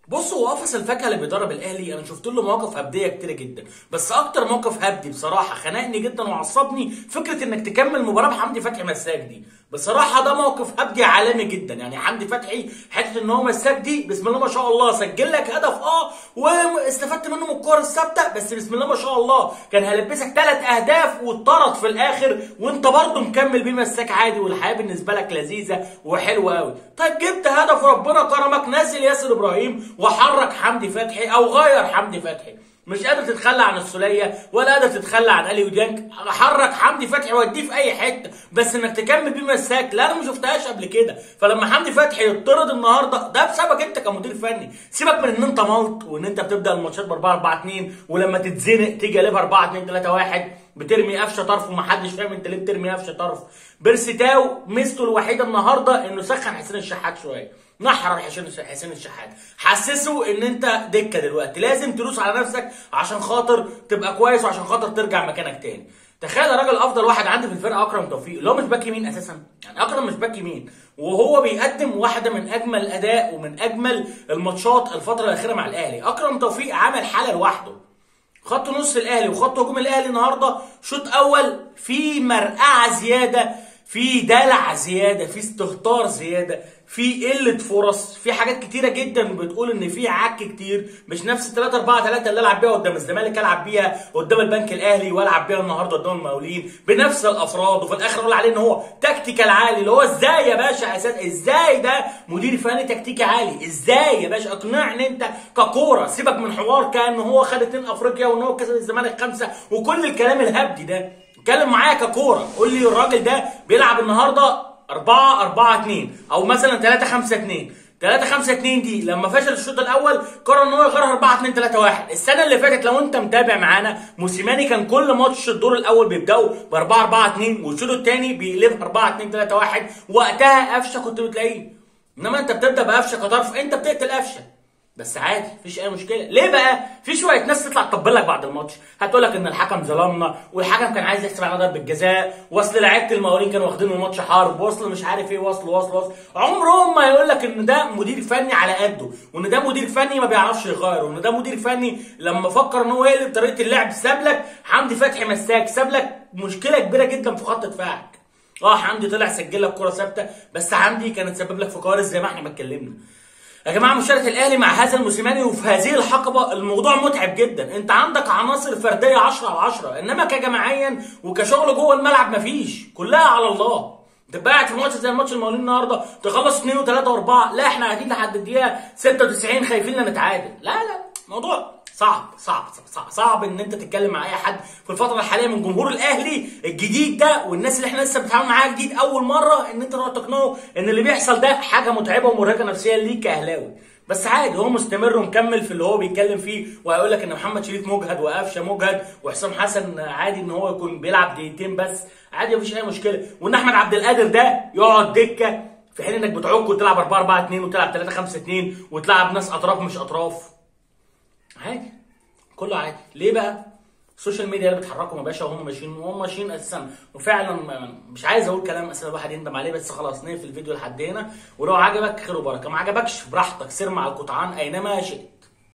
بص هو قفص الفاكهه اللي بيدرب الاهلي انا شفت له مواقف هبديه كتيره جدا بس اكتر موقف هبدي بصراحه خنقني جدا وعصبني فكره انك تكمل مباراه بحمدي فتحي مساك دي بصراحه ده موقف هبدي عالمي جدا يعني حمدي فتحي حته ان هو مساك دي بسم الله ما شاء الله سجل لك هدف اه واستفدت منه من الكوره الثابته بس بسم الله ما شاء الله كان هيلبسك ثلاث اهداف واتطرد في الاخر وانت برضه مكمل بيه مساك عادي والحياه بالنسبه لك لذيذه وحلوه قوي طيب جبت هدف ربنا كرمك نازل ياسر ابراهيم وحرك حمدي فتحي او غير حمدي فتحي مش قادر تتخلى عن السوليه ولا قادر تتخلى عن اليو ديانج حرك حمدي فتحي وديه في اي حته بس انك تكمل بيه مساك لا انا ما شفتهاش قبل كده فلما حمدي فتحي يطرد النهارده ده بسببك انت كمدير فني سيبك من ان انت ملط وان انت بتبدا الماتشات ب 4 4 2 ولما تتزنق تيجي قلبها 4 2 3 1 بترمي قفشه طرف ومحدش فاهم انت ليه بترمي قفشه طرف بيرسيتاو ميزته الوحيده النهارده انه سخن حسين الشحات شويه نحر حسين حسين الشحات حسسه ان انت دكه دلوقتي لازم تدوس على نفسك عشان خاطر تبقى كويس وعشان خاطر ترجع مكانك تاني تخيل يا راجل افضل واحد عندي في الفرقه اكرم توفيق اللي هو مش باك يمين اساسا يعني اكرم مش باك يمين وهو بيقدم واحده من اجمل الاداء ومن اجمل الماتشات الفتره الاخيره مع الاهلي اكرم توفيق عمل حاله لوحده خط نص الاهلي وخط هجوم الاهلي النهارده شوط اول في مرقعه زياده في دلع زياده في استهتار زياده في قله فرص في حاجات كتيره جدا بتقول ان في عك كتير مش نفس 3 4 3 اللي العب بيها قدام الزمالك العب بيها قدام البنك الاهلي والعب بيها النهارده قدام المقاولين بنفس الافراد وفي الاخر اقول عليه ان هو تكتيكال عالي اللي هو ازاي يا باشا اساس ازاي ده مدير فني تكتيكي عالي ازاي يا باشا اقنعني انت ككوره سيبك من حوار كان هو خد اتنين افريقيا وان هو كسب الزمالك خمسه وكل الكلام الهبدي ده اتكلم معايا ككوره قول لي الراجل ده بيلعب النهارده 4 4 2 او مثلا 3 5 2 3 5 2 دي لما فشل الشوط الاول قرر ان هو يغيرها 4 2 3 1 السنه اللي فاتت لو انت متابع معانا موسيماني كان كل ماتش الدور الاول بيبداوا ب 4 4 2 والشوط الثاني بيقلبها 4 2 3 1 وقتها قفشه كنت بتلاقيه انما انت بتبدا بقفشه كطرف انت بتقتل قفشه بس عادي مفيش اي مشكله ليه بقى في شويه ناس تطلع تطبل لك بعد الماتش هتقول لك ان الحكم ظلمنا والحكم كان عايز يحسب على ضربه جزاء واصل لعيبه المقاولين كانوا واخدين الماتش حرب واصل مش عارف ايه واصل واصل واصل عمرهم ما يقول لك ان ده مدير فني على قده وان ده مدير فني ما بيعرفش يغير وان ده مدير فني لما فكر ان هو يقلب طريقه اللعب ساب لك حمدي فتحي مساك ساب لك مشكله كبيره جدا في خط دفاعك اه حمدي طلع سجل لك كره ثابته بس حمدي كانت سبب لك في كوارث زي ما احنا ما اتكلمنا يا جماعه مشاركه الاهلي مع هذا الموسيماني وفي هذه الحقبه الموضوع متعب جدا انت عندك عناصر فرديه 10 على 10 انما كجماعيا وكشغل جوه الملعب مفيش كلها على الله تبقى قاعد في ماتش زي ماتش المقاولين النهارده تخلص 2 و3 و4 لا احنا قاعدين لحد الدقيقه 96 خايفين لا نتعادل لا لا موضوع صعب صعب صعب صعب ان انت تتكلم مع اي حد في الفتره الحاليه من جمهور الاهلي الجديد ده والناس اللي احنا لسه بنتعامل معاها جديد اول مره ان انت تقعد تقنعه ان اللي بيحصل ده حاجه متعبه ومرهقه نفسيا ليك كاهلاوي بس عادي هو مستمر ومكمل في اللي هو بيتكلم فيه وهيقول لك ان محمد شريف مجهد وقفشه مجهد وحسام حسن عادي ان هو يكون بيلعب دقيقتين بس عادي مفيش اي مشكله وان احمد عبد القادر ده يقعد دكه في حين انك بتعك وتلعب 4 4 2 وتلعب 3 5 2 وتلعب ناس اطراف مش اطراف عادي كله عادي ليه بقى السوشيال ميديا اللي بتحركهم يا باشا وهم ماشيين وهم ماشيين اساسا وفعلا مش عايز اقول كلام اساسا الواحد يندم عليه بس خلاص نقفل الفيديو لحد هنا ولو عجبك خير وبركه ما عجبكش براحتك سير مع القطعان اينما شئت